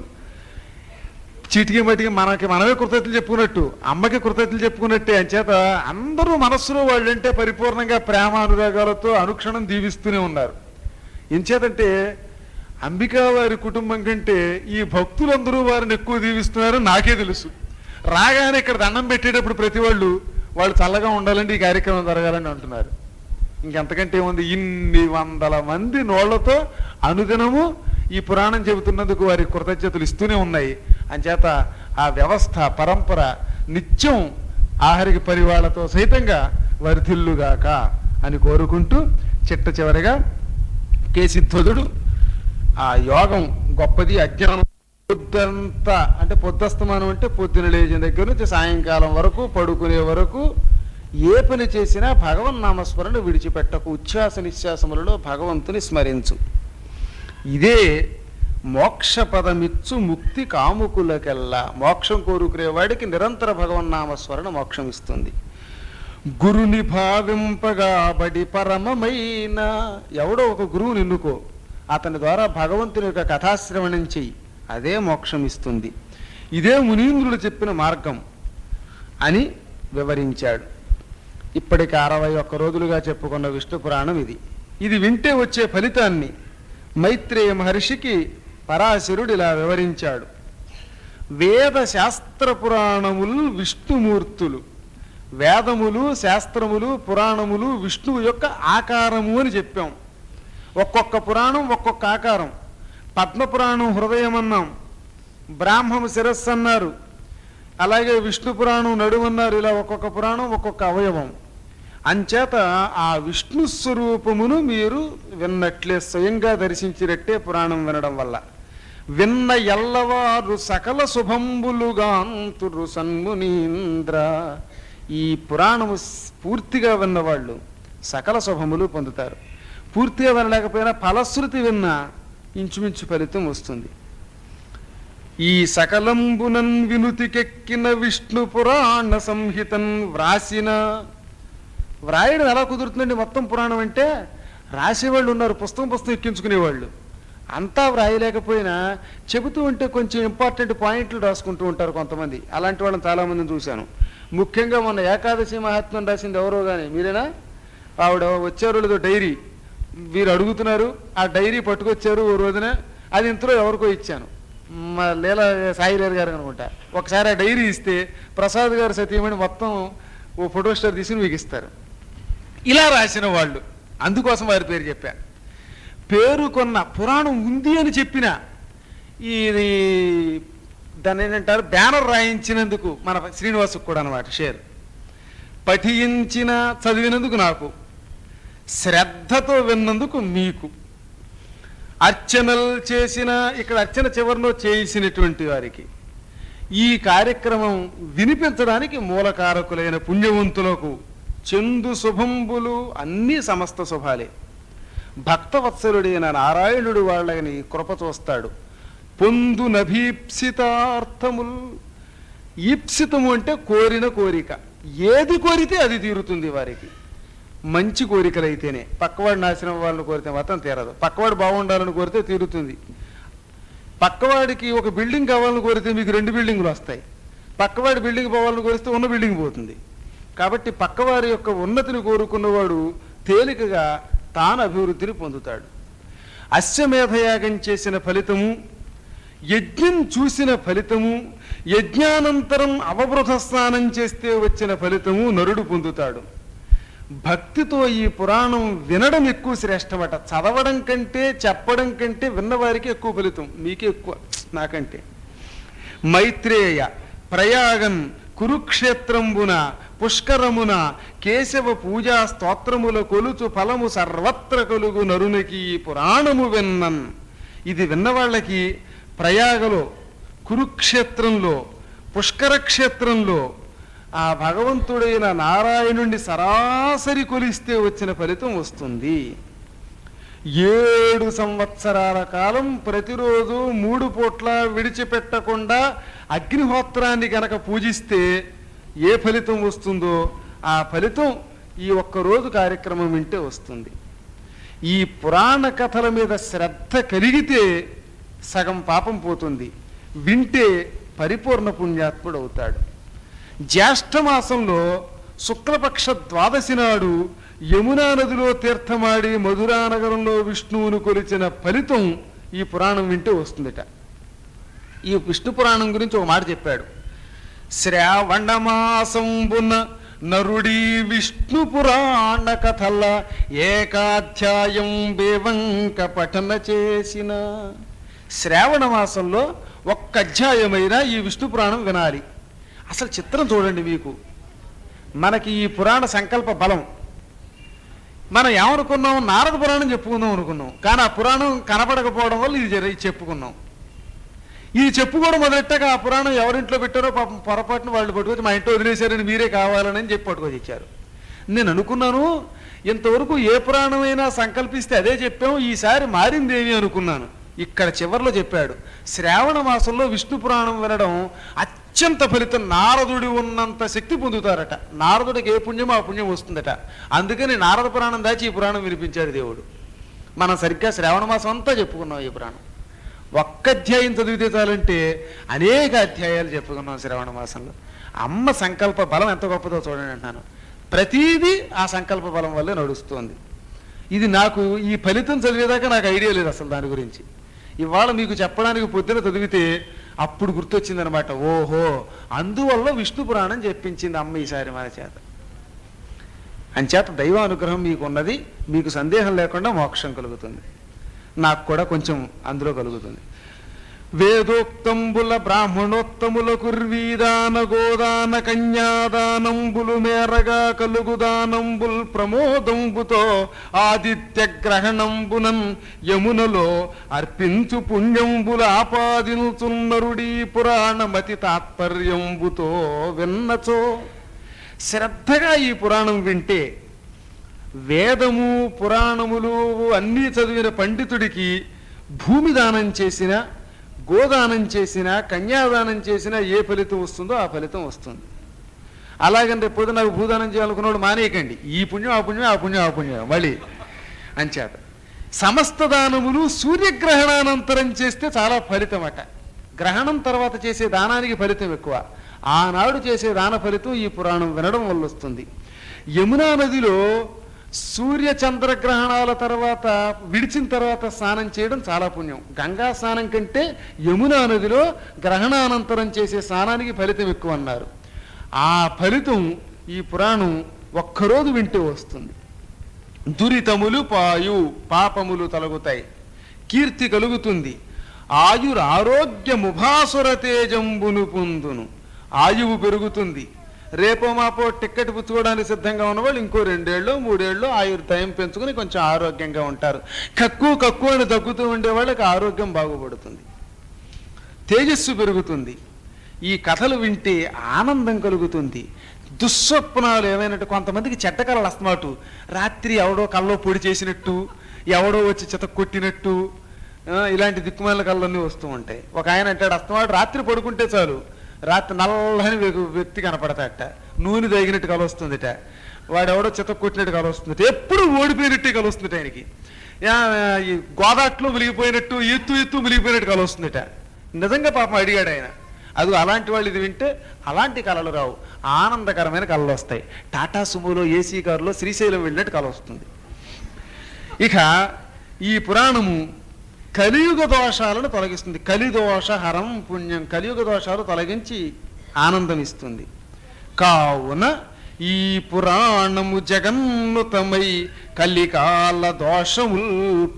చీటికి మటికి మనకి మనమే కృతజ్ఞతలు చెప్పుకున్నట్టు అమ్మకి కృతజ్ఞతలు చెప్పుకున్నట్టే అంచేత అందరూ మనస్సులో వాళ్ళంటే పరిపూర్ణంగా ప్రేమ అనురాగాలతో అనుక్షణం దీవిస్తూనే ఉన్నారు ఎంచేతంటే అంబికా వారి కుటుంబం కంటే ఈ భక్తులందరూ వారిని ఎక్కువ దీవిస్తున్నారు నాకే తెలుసు రాగానే ఇక్కడ దండం పెట్టేటప్పుడు ప్రతి వాళ్ళు వాళ్ళు చల్లగా ఉండాలంటే ఈ కార్యక్రమం జరగాలని అంటున్నారు ఇంకెంతకంటే ఏముంది ఇన్ని వందల మంది నోళ్లతో అనుదినము ఈ పురాణం చెబుతున్నందుకు వారి కృతజ్ఞతలు ఇస్తూనే ఉన్నాయి అంచేత ఆ వ్యవస్థ పరంపర నిత్యం ఆహరిక పరివాళ్లతో సైతంగా వర్ధిల్లుగాక అని కోరుకుంటూ చిట్ట చివరిగా కేసిధ్వజుడు ఆ యోగం గొప్పది అజ్ఞానం పొద్దంతా అంటే పొద్దస్తమానం అంటే పొద్దున లేచిన దగ్గర నుంచి సాయంకాలం వరకు పడుకునే వరకు ఏ పని చేసినా భగవన్ నామస్మరణ విడిచిపెట్టకు ఉచ్ఛ్వాస నిశ్వాసములలో భగవంతుని స్మరించు ఇదే మోక్ష పదమిచ్చు ముక్తి కాముకులకెల్లా మోక్షం కోరుకునే వాడికి నిరంతర భగవన్నామస్మరణ మోక్షం ఇస్తుంది గురుని భావింపగా బడి పరమమైన ఎవడో ఒక గురువుని ఎన్నుకో అతని ద్వారా భగవంతుని యొక్క కథాశ్రవణం చెయ్యి అదే మోక్షం ఇస్తుంది ఇదే మునీంద్రుడు చెప్పిన మార్గం అని వివరించాడు ఇప్పటికి అరవై ఒక్క రోజులుగా చెప్పుకున్న విష్ణు పురాణం ఇది ఇది వింటే వచ్చే ఫలితాన్ని మైత్రేయ మహర్షికి పరాశరుడు ఇలా వివరించాడు వేద శాస్త్ర పురాణములు విష్ణుమూర్తులు వేదములు శాస్త్రములు పురాణములు విష్ణువు యొక్క ఆకారము అని చెప్పాం ఒక్కొక్క పురాణం ఒక్కొక్క ఆకారం పద్మపురాణం హృదయం అన్నాం బ్రాహ్మము శిరస్సు అన్నారు అలాగే విష్ణు పురాణం నడుమన్నారు ఇలా ఒక్కొక్క పురాణం ఒక్కొక్క అవయవం అంచేత ఆ విష్ణు స్వరూపమును మీరు విన్నట్లే స్వయంగా దర్శించినట్టే పురాణం వినడం వల్ల విన్న ఎల్లవారు సకల శుభంబులుగాంతురు సన్మునీంద్ర ఈ పురాణము స్- పూర్తిగా విన్నవాళ్ళు సకల శుభములు పొందుతారు పూర్తిగా వినలేకపోయినా ఫలశ్రుతి విన్న ఇంచుమించు ఫలితం వస్తుంది ఈ సకలంబునన్ వినుతికెక్కిన విష్ణు పురాణ సంహితం వ్రాసిన వ్రాయడం ఎలా కుదురుతుందండి మొత్తం పురాణం అంటే రాసేవాళ్ళు ఉన్నారు పుస్తకం పుస్తకం ఎక్కించుకునేవాళ్ళు అంతా వ్రాయలేకపోయినా చెబుతూ ఉంటే కొంచెం ఇంపార్టెంట్ పాయింట్లు రాసుకుంటూ ఉంటారు కొంతమంది అలాంటి వాళ్ళని చాలామందిని చూశాను ముఖ్యంగా మొన్న ఏకాదశి మహాత్మ్యం రాసింది ఎవరో కానీ మీరేనా ఆవిడ వచ్చారు లేదో డైరీ వీరు అడుగుతున్నారు ఆ డైరీ పట్టుకొచ్చారు ఓ రోజున అది ఇంతలో ఎవరికో ఇచ్చాను మా లీల సాయిలేరు గారు అనుకుంటా ఒకసారి ఆ డైరీ ఇస్తే ప్రసాద్ గారు సతీమణి మొత్తం ఓ ఫోటో స్టార్ తీసి మీకు ఇస్తారు ఇలా రాసిన వాళ్ళు అందుకోసం వారి పేరు చెప్పా పేరు కొన్న పురాణం ఉంది అని చెప్పిన ఇది దాన్ని ఏంటంటారు బ్యానర్ రాయించినందుకు మన శ్రీనివాసుకు కూడా అనమాట షేర్ పఠించిన చదివినందుకు నాకు శ్రద్ధతో విన్నందుకు మీకు అర్చనలు చేసిన ఇక్కడ అర్చన చివరిలో చేసినటువంటి వారికి ఈ కార్యక్రమం వినిపించడానికి మూలకారకులైన పుణ్యవంతులకు చందు శుభంబులు అన్నీ సమస్త శుభాలే భక్తవత్సలుడైన నారాయణుడు వాళ్ళని కృప చూస్తాడు పొందు నభీప్సితార్థముల్ ఈప్సితము అంటే కోరిన కోరిక ఏది కోరితే అది తీరుతుంది వారికి మంచి కోరికలైతేనే పక్కవాడి నాశనం వాళ్ళని కోరితే మాత్రం తీరదు పక్కవాడు బాగుండాలని కోరితే తీరుతుంది పక్కవాడికి ఒక బిల్డింగ్ కావాలని కోరితే మీకు రెండు బిల్డింగులు వస్తాయి పక్కవాడి బిల్డింగ్ పోవాలని కోరిస్తే ఉన్న బిల్డింగ్ పోతుంది కాబట్టి పక్కవారి యొక్క ఉన్నతిని కోరుకున్నవాడు తేలికగా తాను అభివృద్ధిని పొందుతాడు అశ్వమేధయాగం చేసిన ఫలితము యజ్ఞం చూసిన ఫలితము యజ్ఞానంతరం అవబృధ స్నానం చేస్తే వచ్చిన ఫలితము నరుడు పొందుతాడు భక్తితో ఈ పురాణం వినడం ఎక్కువ శ్రేష్టమట చదవడం కంటే చెప్పడం కంటే విన్నవారికి ఎక్కువ ఫలితం మీకే ఎక్కువ నాకంటే మైత్రేయ ప్రయాగన్ కురుక్షేత్రంబున పుష్కరమున కేశవ పూజా స్తోత్రముల కొలుచు ఫలము సర్వత్ర కలుగు నరునికి ఈ పురాణము విన్నన్ ఇది విన్నవాళ్ళకి ప్రయాగలో కురుక్షేత్రంలో పుష్కర క్షేత్రంలో ఆ భగవంతుడైన నారాయణుణ్ణి సరాసరి కొలిస్తే వచ్చిన ఫలితం వస్తుంది ఏడు సంవత్సరాల కాలం ప్రతిరోజు మూడు పూట్ల విడిచిపెట్టకుండా అగ్నిహోత్రాన్ని గనక పూజిస్తే ఏ ఫలితం వస్తుందో ఆ ఫలితం ఈ ఒక్కరోజు కార్యక్రమం వింటే వస్తుంది ఈ పురాణ కథల మీద శ్రద్ధ కలిగితే సగం పాపం పోతుంది వింటే పరిపూర్ణ పుణ్యాత్ముడు అవుతాడు జ్యేష్ఠమాసంలో శుక్లపక్ష ద్వాదశి నాడు యమునా నదిలో తీర్థమాడి మధురా నగరంలో విష్ణువును కొలిచిన ఫలితం ఈ పురాణం వింటే వస్తుందట ఈ విష్ణు పురాణం గురించి ఒక మాట చెప్పాడు శ్రావణమాసంబున నరుడి విష్ణు పురాణ కథల ఏకాధ్యాయం బేవంక పఠన చేసిన శ్రావణ మాసంలో ఒక్క అధ్యాయమైన ఈ విష్ణు పురాణం వినాలి అసలు చిత్రం చూడండి మీకు మనకి ఈ పురాణ సంకల్ప బలం మనం ఏమనుకున్నాం నారద పురాణం చెప్పుకుందాం అనుకున్నాం కానీ ఆ పురాణం కనపడకపోవడం వల్ల ఇది జరి చెప్పుకున్నాం ఇది చెప్పుకోవడం మొదలెట్టాక ఆ పురాణం ఎవరింట్లో పెట్టారో పాపం పొరపాటున వాళ్ళు పట్టుకొచ్చి మా ఇంట్లో వదిలేశారని మీరే కావాలని చెప్పి పట్టుకొచ్చి ఇచ్చారు నేను అనుకున్నాను ఇంతవరకు ఏ పురాణమైనా సంకల్పిస్తే అదే చెప్పాము ఈసారి మారిందేమి అనుకున్నాను ఇక్కడ చివర్లో చెప్పాడు శ్రావణ మాసంలో విష్ణు పురాణం వినడం అత్యంత ఫలితం నారదుడి ఉన్నంత శక్తి పొందుతారట నారదుడికి ఏ పుణ్యమో ఆ పుణ్యం వస్తుందట అందుకని నారద పురాణం దాచి ఈ పురాణం వినిపించాడు దేవుడు మనం సరిగ్గా శ్రావణ మాసం అంతా చెప్పుకున్నాం ఈ పురాణం ఒక్క అధ్యాయం చదివితే చాలంటే అనేక అధ్యాయాలు చెప్పుకున్నాం శ్రావణ మాసంలో అమ్మ సంకల్ప బలం ఎంత గొప్పదో చూడండి అంటున్నాను ప్రతీదీ ఆ సంకల్ప బలం వల్లే నడుస్తుంది ఇది నాకు ఈ ఫలితం చదివేదాకా నాకు ఐడియా లేదు అసలు దాని గురించి ఇవాళ మీకు చెప్పడానికి పొద్దున చదివితే అప్పుడు గుర్తొచ్చిందనమాట ఓహో అందువల్ల విష్ణు పురాణం చెప్పించింది అమ్మ ఈసారి మన చేత అంచేత దైవానుగ్రహం మీకు ఉన్నది మీకు సందేహం లేకుండా మోక్షం కలుగుతుంది నాకు కూడా కొంచెం అందులో కలుగుతుంది వేదోక్తంబుల బ్రాహ్మణోత్తముల కుర్వీదాన గోదాన కన్యాదానంబులు మేరగా కలుగుదానంబుల్ ప్రమోదంబుతో ఆదిత్య గ్రహణంబునన్ యమునలో అర్పించు పుణ్యంబుల ఆపాదించున్నరుడీ పురాణమతి తాత్పర్యంబుతో విన్నచో శ్రద్ధగా ఈ పురాణం వింటే వేదము పురాణములు అన్నీ చదివిన పండితుడికి భూమి దానం చేసిన గోదానం చేసిన కన్యాదానం చేసిన ఏ ఫలితం వస్తుందో ఆ ఫలితం వస్తుంది అలాగని రేపు పొద్దున నాకు భూదానం చేయాలనుకున్నాడు మానేయకండి ఈ పుణ్యం ఆ పుణ్యం ఆ పుణ్యం ఆ పుణ్యం మళ్ళీ అంచేత సమస్త దానములు సూర్యగ్రహణానంతరం చేస్తే చాలా ఫలితం అట గ్రహణం తర్వాత చేసే దానానికి ఫలితం ఎక్కువ ఆనాడు చేసే దాన ఫలితం ఈ పురాణం వినడం వల్ల వస్తుంది యమునా నదిలో సూర్య చంద్రగ్రహణాల తర్వాత విడిచిన తర్వాత స్నానం చేయడం చాలా పుణ్యం గంగా స్నానం కంటే యమునా నదిలో గ్రహణానంతరం చేసే స్నానానికి ఫలితం ఎక్కువ అన్నారు ఆ ఫలితం ఈ పురాణం ఒక్కరోజు వింటూ వస్తుంది దురితములు పాయు పాపములు తొలగుతాయి కీర్తి కలుగుతుంది ఆయుర్ ఆరోగ్యముభాసుర తేజంబును పొందును ఆయువు పెరుగుతుంది రేపో మాపో టిక్కెట్ పుచ్చుకోవడానికి సిద్ధంగా ఉన్నవాళ్ళు ఇంకో రెండేళ్ళు మూడేళ్ళు ఆయుర్దాయం పెంచుకుని కొంచెం ఆరోగ్యంగా ఉంటారు కక్కు కక్కు అని తగ్గుతూ ఉండే వాళ్ళకి ఆరోగ్యం బాగుపడుతుంది తేజస్సు పెరుగుతుంది ఈ కథలు వింటే ఆనందం కలుగుతుంది దుస్వప్నాలు ఏమైనట్టు కొంతమందికి చెడ్డ కళలు వస్తున్నట్టు రాత్రి ఎవడో కల్లో పొడి చేసినట్టు ఎవడో వచ్చి చెత్త కొట్టినట్టు ఆ, ఇలాంటి దిక్కుమాల కళ్ళన్నీ వస్తూ ఉంటాయి ఒక ఆయన అంటాడు అస్తమాడు రాత్రి పడుకుంటే చాలు రాత్రి నల్లని వ్యక్తి- వ్యక్తి కనపడతాట నూనె తగినట్టు కలొస్తుందిట వాడెవడో చెత్త కొట్టినట్టు కలొస్తుందిట ఎప్పుడు ఓడిపోయినట్టే కలొస్తుందిట ఆయనకి యా, ఈ గోదాట్లో మునిగిపోయినట్టు ఎత్తు ఎత్తు మునిగిపోయినట్టు కలొస్తుందిట నిజంగా పాపం అడిగాడు ఆయన అది అలాంటి వాళ్ళు ఇది వింటే అలాంటి కళలు రావు ఆనందకరమైన కళలు వస్తాయి టాటా సుమోలో ఏసీ కారులో శ్రీశైలం వెళ్ళినట్టు కళ వస్తుంది ఇక ఈ పురాణము కలియుగ దోషాలను తొలగిస్తుంది కలిదోష హరం పుణ్యం కలియుగ దోషాలు తొలగించి ఆనందం ఇస్తుంది కావున ఈ పురాణము జగన్నుతమై కలికాల దోషముల్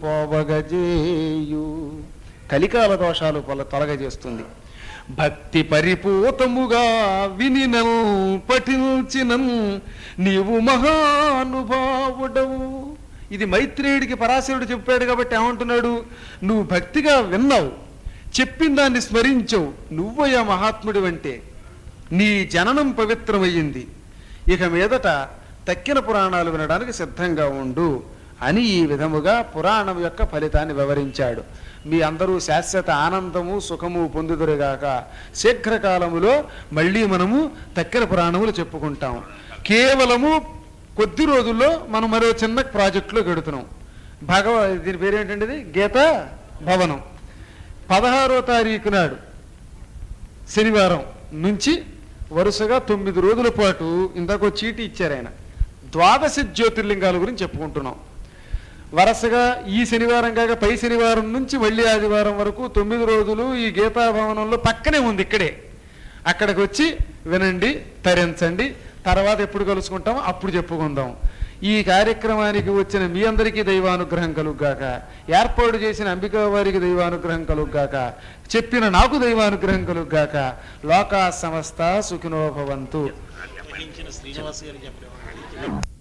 పోవగజేయు కలికాల దోషాలు పొల తొలగజేస్తుంది భక్తి పరిపూతముగా వినినల్ పఠించినన్ నీవు మహానుభావుడవు ఇది మైత్రేయుడికి పరాశరుడు చెప్పాడు కాబట్టి ఏమంటున్నాడు నువ్వు భక్తిగా విన్నావు చెప్పిన దాన్ని స్మరించవు నువ్వయ్యా మహాత్ముడు అంటే నీ జననం పవిత్రమయ్యింది ఇక మీదట తక్కిన పురాణాలు వినడానికి సిద్ధంగా ఉండు అని ఈ విధముగా పురాణం యొక్క ఫలితాన్ని వివరించాడు మీ అందరూ శాశ్వత ఆనందము సుఖము పొందుదురుగాక శీఘ్రకాలములో మళ్ళీ మనము తక్కిన పురాణములు చెప్పుకుంటాం కేవలము కొద్ది రోజుల్లో మనం మరో చిన్న ప్రాజెక్టులో గడుతున్నాం భగవ దీని పేరేంటండి ఇది? గీత భవనం పదహారో తారీఖు నాడు శనివారం నుంచి వరుసగా తొమ్మిది రోజుల పాటు ఇందాక ఓ చీటీ ఇచ్చారు ఆయన ద్వాదశ జ్యోతిర్లింగాల గురించి చెప్పుకుంటున్నాం వరుసగా ఈ శనివారం కాక పై శనివారం నుంచి మళ్ళీ ఆదివారం వరకు తొమ్మిది రోజులు ఈ గీతా భవనంలో పక్కనే ఉంది ఇక్కడే అక్కడికి వచ్చి వినండి తరించండి తర్వాత ఎప్పుడు కలుసుకుంటాం అప్పుడు చెప్పుకుందాం ఈ కార్యక్రమానికి వచ్చిన మీ అందరికీ దైవానుగ్రహం కలుగ్గాక ఏర్పాటు చేసిన అంబికా వారికి దైవానుగ్రహం కలుగ్గాక చెప్పిన నాకు దైవానుగ్రహం కలుగ్గాక లోకా సమస్త సుఖినో భవంతు శ్రీనివాస్ గారు చెప్పారు